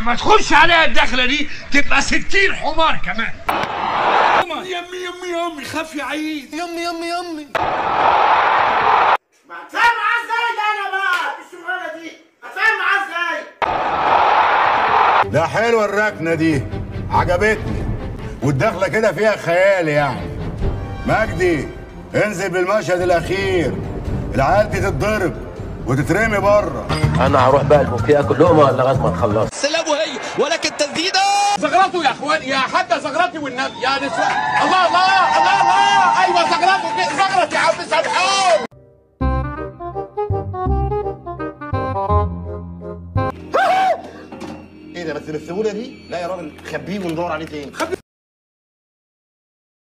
لما تخش عليها الدخله دي تبقى 60 حمار كمان يمي يمي يمي خاف يا عيد يمي يمي يمي هتفهم معاه ازاي ده انا بقى الشغلانه دي هتفهم معاه ازاي ده حلوه الركنه دي عجبتني والدخله كده فيها خيال يعني مجدي انزل بالمشهد الاخير العيال دي تتضرب وتترمي بره انا هروح بقى البوفيه اكل لقمه لغايه ما تخلص سلام وهي ولكن تسديده زغرته يا اخوان يا حتى زغرتي والنبي يا نسوان الله الله الله الله ايوه زغرته كده زغرت يا عم سامحون ايه ده بس بالسهوله دي لا يا راجل خبيه وندور عليه تاني